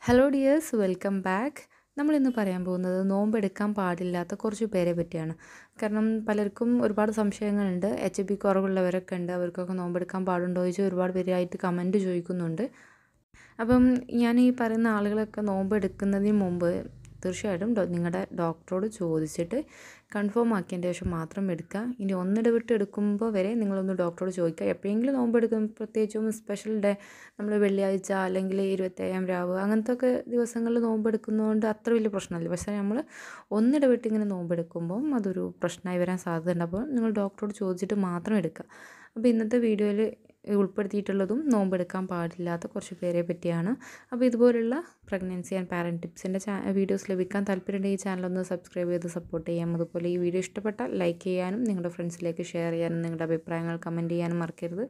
hello dears welcome back നമ്മളിന്ന് പറയാൻ പോകുന്നത് നോമ്പെടുക്കാൻ പാടില്ലാത്ത കുറച്ച് പേരെ പറ്റിയാണ് കാരണം പലർക്കും ഒരുപാട് സംശയങ്ങളുണ്ട് എച്ച് ബി കുറവുള്ളവരൊക്കെ ഉണ്ട് അവർക്കൊക്കെ നോമ്പെടുക്കാൻ പാടുണ്ടോ ചോദിച്ച് ഒരുപാട് പേരായിട്ട് കമൻറ്റ് ചോദിക്കുന്നുണ്ട് അപ്പം ഞാൻ ഈ പറയുന്ന ആളുകളൊക്കെ നോമ്പ് എടുക്കുന്നതിന് മുമ്പ് തീർച്ചയായിട്ടും ഡോ- നിങ്ങളുടെ ഡോക്ടറോട് ചോദിച്ചിട്ട് കൺഫേം ആക്കിയതിന് ശേഷം മാത്രം എടുക്കുക ഇനി ഒന്നിടവിട്ട് എടുക്കുമ്പോൾ വരെ നിങ്ങളൊന്ന് ഡോക്ടറോട് ചോദിക്കുക എപ്പോഴെങ്കിലും നോമ്പ് എടുക്കും പ്രത്യേകിച്ചും സ്പെഷ്യൽ ഡേ നമ്മൾ വെള്ളിയാഴ്ച അല്ലെങ്കിൽ ഇരുപത്തേഴാം രാവ് അങ്ങനത്തെ ഒക്കെ ദിവസങ്ങളിൽ നോമ്പ് എടുക്കുന്നതുകൊണ്ട് അത്ര വലിയ പ്രശ്നമില്ല പക്ഷേ നമ്മൾ ഒന്നിടവിട്ട് ഇങ്ങനെ നോമ്പ് എടുക്കുമ്പം അതൊരു പ്രശ്നമായി വരാൻ സാധ്യതയുണ്ട് അപ്പോൾ നിങ്ങൾ ഡോക്ടറോട് ചോദിച്ചിട്ട് മാത്രം എടുക്കുക അപ്പോൾ ഇന്നത്തെ വീഡിയോയിൽ ഉൾപ്പെടുത്തിയിട്ടുള്ളതും നോമ്പെടുക്കാൻ പാടില്ലാത്ത കുറച്ച് പേരെ പറ്റിയാണ് അപ്പോൾ ഇതുപോലുള്ള പ്രഗ്നൻസി ആൻഡ് പാരൻറ്റ് ടിപ്സിൻ്റെ ചാ വീഡിയോസ് ലഭിക്കാൻ താല്പര്യമുണ്ടെങ്കിൽ ഈ ചാനൽ ഒന്ന് സബ്സ്ക്രൈബ് ചെയ്ത് സപ്പോർട്ട് ചെയ്യാം അതുപോലെ ഈ വീഡിയോ ഇഷ്ടപ്പെട്ടാൽ ലൈക്ക് ചെയ്യാനും നിങ്ങളുടെ ഫ്രണ്ട്സിലേക്ക് ഷെയർ ചെയ്യാനും നിങ്ങളുടെ അഭിപ്രായങ്ങൾ കമൻറ്റ് ചെയ്യാനും മറക്കരുത്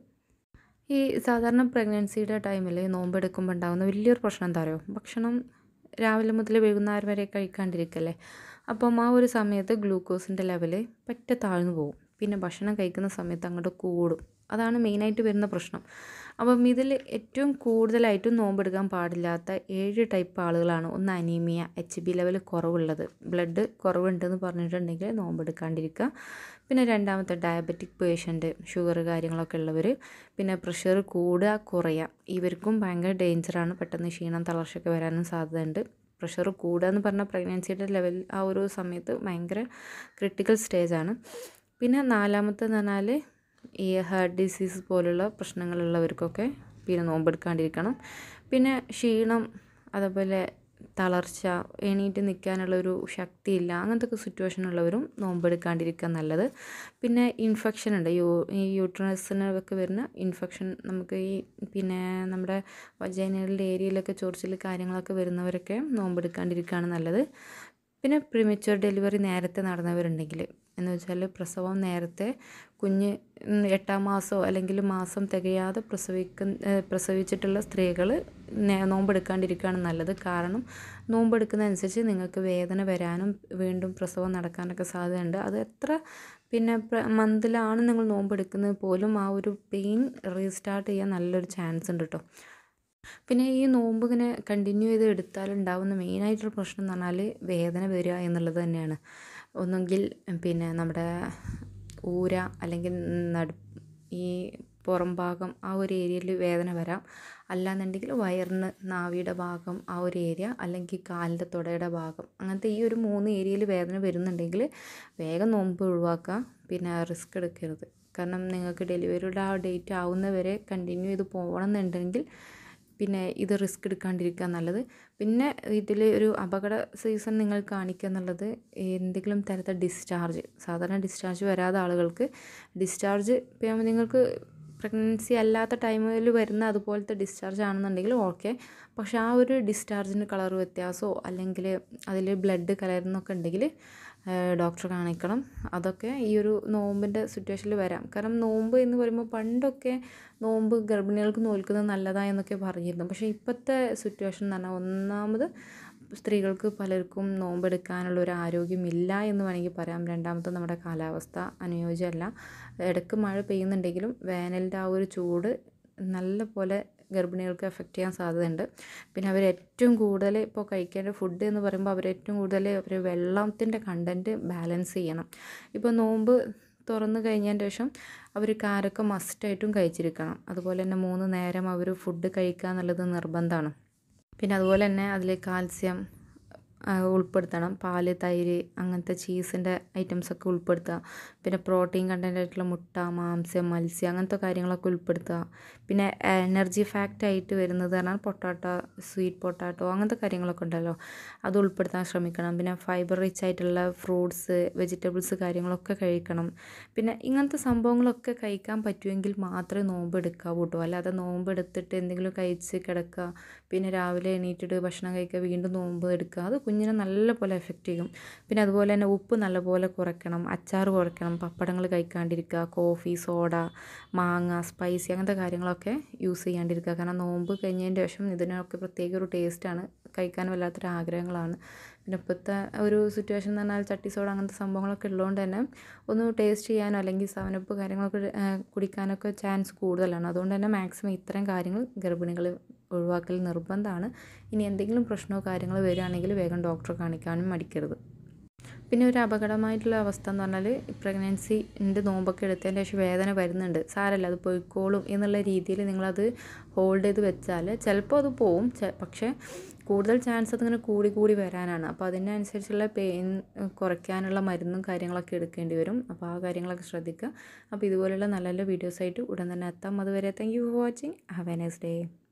ഈ സാധാരണ പ്രഗ്നൻസിയുടെ ടൈമിൽ നോമ്പെടുക്കുമ്പോൾ ഉണ്ടാകുന്ന വലിയൊരു പ്രശ്നം എന്താ പറയുക ഭക്ഷണം രാവിലെ മുതൽ വൈകുന്നേരം വരെ കഴിക്കാണ്ടിരിക്കല്ലേ അപ്പം ആ ഒരു സമയത്ത് ഗ്ലൂക്കോസിൻ്റെ ലെവൽ പറ്റ താഴ്ന്നു പോകും പിന്നെ ഭക്ഷണം കഴിക്കുന്ന സമയത്ത് അങ്ങോട്ട് കൂടും അതാണ് മെയിനായിട്ട് വരുന്ന പ്രശ്നം അപ്പം ഇതിൽ ഏറ്റവും കൂടുതലായിട്ടും നോമ്പെടുക്കാൻ പാടില്ലാത്ത ഏഴ് ടൈപ്പ് ആളുകളാണ് ഒന്ന് അനീമിയ എച്ച് ബി ലെവൽ കുറവുള്ളത് ബ്ലഡ് കുറവുണ്ടെന്ന് പറഞ്ഞിട്ടുണ്ടെങ്കിൽ നോമ്പെടുക്കാണ്ടിരിക്കുക പിന്നെ രണ്ടാമത്തെ ഡയബറ്റിക് പേഷ്യൻറ്റ് ഷുഗർ കാര്യങ്ങളൊക്കെ ഉള്ളവർ പിന്നെ പ്രഷർ കൂടുക കുറയുക ഇവർക്കും ഭയങ്കര ഡേഞ്ചറാണ് പെട്ടെന്ന് ക്ഷീണം തളർച്ചയൊക്കെ വരാനും സാധ്യതയുണ്ട് പ്രഷർ കൂടുക എന്ന് പറഞ്ഞാൽ പ്രഗ്നൻസിയുടെ ലെവൽ ആ ഒരു സമയത്ത് ഭയങ്കര ക്രിട്ടിക്കൽ സ്റ്റേജാണ് പിന്നെ നാലാമത്തെന്ന് പറഞ്ഞാൽ ഈ ഹാർട്ട് ഡിസീസ് പോലുള്ള പ്രശ്നങ്ങളുള്ളവർക്കൊക്കെ പിന്നെ നോമ്പെടുക്കാണ്ടിരിക്കണം പിന്നെ ക്ഷീണം അതുപോലെ തളർച്ച എണീറ്റ് നിൽക്കാനുള്ളൊരു ശക്തിയില്ല അങ്ങനത്തെ ഒക്കെ സിറ്റുവേഷൻ ഉള്ളവരും നോമ്പെടുക്കാണ്ടിരിക്കുക നല്ലത് പിന്നെ ഇൻഫെക്ഷൻ ഉണ്ട് യൂ ഈ യൂട്രസിനൊക്കെ വരുന്ന ഇൻഫെക്ഷൻ നമുക്ക് ഈ പിന്നെ നമ്മുടെ വജൈനലിൻ്റെ ഏരിയയിലൊക്കെ ചൊറിച്ചിൽ കാര്യങ്ങളൊക്കെ വരുന്നവരൊക്കെ നോമ്പെടുക്കാണ്ടിരിക്കുകയാണ് നല്ലത് പിന്നെ പ്രിമച്വർ ഡെലിവറി നേരത്തെ നടന്നവരുണ്ടെങ്കിൽ എന്ന് വെച്ചാൽ പ്രസവം നേരത്തെ കുഞ്ഞ് ഉം, എട്ടാം മാസമോ അല്ലെങ്കിൽ മാസം തികയാതെ പ്രസവിക്കുന്ന പ്രസവിച്ചിട്ടുള്ള സ്ത്രീകൾ നോമ്പെടുക്കാണ്ടിരിക്കുകയാണ് നല്ലത് കാരണം നോമ്പെടുക്കുന്നതനുസരിച്ച് നിങ്ങൾക്ക് വേദന വരാനും വീണ്ടും പ്രസവം നടക്കാനൊക്കെ സാധ്യതയുണ്ട് അത് എത്ര പിന്നെ മന്തിലാണ് നിങ്ങൾ നോമ്പെടുക്കുന്നത് പോലും ആ ഒരു പെയിൻ റീസ്റ്റാർട്ട് ചെയ്യാൻ നല്ലൊരു ചാൻസ് ഉണ്ട് കേട്ടോ പിന്നെ ഈ നോമ്പ് ഇങ്ങനെ കണ്ടിന്യൂ ചെയ്ത് എടുത്താൽ ഉണ്ടാവുന്ന മെയിനായിട്ടൊരു പ്രശ്നം എന്ന് പറഞ്ഞാൽ വേദന വരിക എന്നുള്ളത് തന്നെയാണ് ഒന്നുകിൽ പിന്നെ നമ്മുടെ ഊര അല്ലെങ്കിൽ നടു ഈ പുറം ഭാഗം ആ ഒരു ഏരിയയിൽ വേദന വരാം അല്ലാന്നുണ്ടെങ്കിൽ വയറിന് നാവിയുടെ ഭാഗം ആ ഒരു ഏരിയ അല്ലെങ്കിൽ കാലിൻ്റെ തുടയുടെ ഭാഗം അങ്ങനത്തെ ഈ ഒരു മൂന്ന് ഏരിയയിൽ വേദന വരുന്നുണ്ടെങ്കിൽ വേഗം നോമ്പ് ഒഴിവാക്കുക പിന്നെ റിസ്ക് എടുക്കരുത് കാരണം നിങ്ങൾക്ക് ഡെലിവറിയുടെ ആ ഡേറ്റ് ആവുന്നവരെ കണ്ടിന്യൂ ചെയ്ത് പോകണം എന്നുണ്ടെങ്കിൽ പിന്നെ ഇത് റിസ്ക് എടുക്കാണ്ടിരിക്കുക നല്ലത് പിന്നെ ഇതിൽ ഒരു അപകട സീസൺ നിങ്ങൾ കാണിക്കുക എന്നുള്ളത് എന്തെങ്കിലും തരത്തെ ഡിസ്ചാർജ് സാധാരണ ഡിസ്ചാർജ് വരാത്ത ആളുകൾക്ക് ഡിസ്ചാർജ് ഇപ്പം നിങ്ങൾക്ക് പ്രഗ്നൻസി അല്ലാത്ത ടൈമിൽ വരുന്ന അതുപോലത്തെ ഡിസ്ചാർജ് ആണെന്നുണ്ടെങ്കിൽ ഓക്കെ പക്ഷേ ആ ഒരു ഡിസ്ചാർജിന് കളർ വ്യത്യാസമോ അല്ലെങ്കിൽ അതിൽ ബ്ലഡ് കലരുന്നൊക്കെ ഉണ്ടെങ്കിൽ ഡോക്ടറെ കാണിക്കണം അതൊക്കെ ഈ ഒരു നോമ്പിൻ്റെ സിറ്റുവേഷനിൽ വരാം കാരണം നോമ്പ് എന്ന് പറയുമ്പോൾ പണ്ടൊക്കെ നോമ്പ് ഗർഭിണികൾക്ക് നോൽക്കുന്നത് നല്ലതാണ് എന്നൊക്കെ പറഞ്ഞിരുന്നു പക്ഷേ ഇപ്പോഴത്തെ സിറ്റുവേഷൻ എന്ന് പറഞ്ഞാൽ ഒന്നാമത് സ്ത്രീകൾക്ക് പലർക്കും നോമ്പെടുക്കാനുള്ള ഒരു ആരോഗ്യമില്ല എന്ന് വേണമെങ്കിൽ പറയാം രണ്ടാമത്തെ നമ്മുടെ കാലാവസ്ഥ അനുയോജ്യമല്ല ഇടയ്ക്ക് മഴ പെയ്യുന്നുണ്ടെങ്കിലും വേനലിൻ്റെ ആ ഒരു ചൂട് നല്ല പോലെ ഗർഭിണികൾക്ക് എഫക്റ്റ് ചെയ്യാൻ സാധ്യതയുണ്ട് പിന്നെ അവർ ഏറ്റവും കൂടുതൽ ഇപ്പോൾ കഴിക്കേണ്ട ഫുഡ് എന്ന് പറയുമ്പോൾ അവർ ഏറ്റവും കൂടുതൽ അവർ വെള്ളത്തിൻ്റെ കണ്ടൻറ്റ് ബാലൻസ് ചെയ്യണം ഇപ്പോൾ നോമ്പ് തുറന്നു കഴിഞ്ഞതിന് ശേഷം അവർ കാരൊക്കെ മസ്റ്റായിട്ടും കഴിച്ചിരിക്കണം അതുപോലെ തന്നെ മൂന്ന് നേരം അവർ ഫുഡ് കഴിക്കുക എന്നുള്ളത് നിർബന്ധമാണ് പിന്നെ അതുപോലെ തന്നെ അതിൽ കാൽസ്യം ആ, ഉൾപ്പെടുത്തണം പാല് തൈര് അങ്ങനത്തെ ചീസിൻ്റെ ഐറ്റംസൊക്കെ ഉൾപ്പെടുത്തുക പിന്നെ പ്രോട്ടീൻ കണ്ടൻ്റ് ആയിട്ടുള്ള മുട്ട മാംസ്യം മത്സ്യം അങ്ങനത്തെ കാര്യങ്ങളൊക്കെ ഉൾപ്പെടുത്തുക പിന്നെ എനർജി ഫാക്റ്റ് ആയിട്ട് വരുന്നത് പറഞ്ഞാൽ പൊട്ടാറ്റോ സ്വീറ്റ് പൊട്ടാറ്റോ അങ്ങനത്തെ കാര്യങ്ങളൊക്കെ ഉണ്ടല്ലോ അത് ഉൾപ്പെടുത്താൻ ശ്രമിക്കണം പിന്നെ ഫൈബർ റിച്ച് ആയിട്ടുള്ള ഫ്രൂട്ട്സ് വെജിറ്റബിൾസ് കാര്യങ്ങളൊക്കെ കഴിക്കണം പിന്നെ ഇങ്ങനത്തെ സംഭവങ്ങളൊക്കെ കഴിക്കാൻ പറ്റുമെങ്കിൽ മാത്രമേ നോമ്പ് എടുക്കാവൂ കേട്ടോ അല്ലാതെ നോമ്പ് എടുത്തിട്ട് എന്തെങ്കിലും കഴിച്ച് കിടക്കുക പിന്നെ രാവിലെ എണീറ്റിട്ട് ഭക്ഷണം കഴിക്കുക വീണ്ടും നോമ്പ് എടുക്കുക അത് കുഞ്ഞിനെ നല്ലപോലെ എഫക്റ്റ് ചെയ്യും പിന്നെ അതുപോലെ തന്നെ ഉപ്പ് നല്ലപോലെ കുറയ്ക്കണം അച്ചാർ കുറയ്ക്കണം പപ്പടങ്ങൾ കഴിക്കാണ്ടിരിക്കുക കോഫി സോഡ മാങ്ങ സ്പൈസി അങ്ങനത്തെ കാര്യങ്ങളൊക്കെ യൂസ് ചെയ്യാണ്ടിരിക്കുക കാരണം നോമ്പ് കഴിഞ്ഞതിൻ്റെ ശേഷം ഇതിനൊക്കെ പ്രത്യേക ഒരു ടേസ്റ്റാണ് കഴിക്കാൻ വല്ലാത്തൊരു ആഗ്രഹങ്ങളാണ് പിന്നെ ഇപ്പോഴത്തെ ഒരു സിറ്റുവേഷൻ എന്ന് പറഞ്ഞാൽ ചട്ടി സോഡ അങ്ങനത്തെ സംഭവങ്ങളൊക്കെ ഉള്ളതുകൊണ്ട് തന്നെ ഒന്ന് ടേസ്റ്റ് ചെയ്യാനോ അല്ലെങ്കിൽ സെവനപ്പ് കാര്യങ്ങളൊക്കെ കുടിക്കാനൊക്കെ ചാൻസ് കൂടുതലാണ് അതുകൊണ്ട് തന്നെ മാക്സിമം ഇത്തരം കാര്യങ്ങൾ ഗർഭിണികൾ ഒഴിവാക്കൽ നിർബന്ധമാണ് ഇനി എന്തെങ്കിലും പ്രശ്നമോ കാര്യങ്ങളോ വരികയാണെങ്കിൽ വേഗം ഡോക്ടറെ കാണിക്കാനും മടിക്കരുത് പിന്നെ ഒരു അപകടമായിട്ടുള്ള അവസ്ഥ എന്ന് പറഞ്ഞാൽ പ്രഗ്നൻസി ഉണ്ട് നോമ്പൊക്കെ എടുത്തതിന് ശേഷം വേദന വരുന്നുണ്ട് സാരല്ല അത് പൊയ്ക്കോളും എന്നുള്ള രീതിയിൽ നിങ്ങളത് ഹോൾഡ് ചെയ്ത് വെച്ചാൽ ചിലപ്പോൾ അത് പോവും പക്ഷേ കൂടുതൽ ചാൻസ് അതിങ്ങനെ കൂടി കൂടി വരാനാണ് അപ്പോൾ അതിനനുസരിച്ചുള്ള പെയിൻ കുറയ്ക്കാനുള്ള മരുന്നും കാര്യങ്ങളൊക്കെ എടുക്കേണ്ടി വരും അപ്പോൾ ആ കാര്യങ്ങളൊക്കെ ശ്രദ്ധിക്കുക അപ്പോൾ ഇതുപോലെയുള്ള നല്ല നല്ല വീഡിയോസായിട്ട് ഉടൻ തന്നെ എത്താം അതുവരെ thank you for watching have a nice day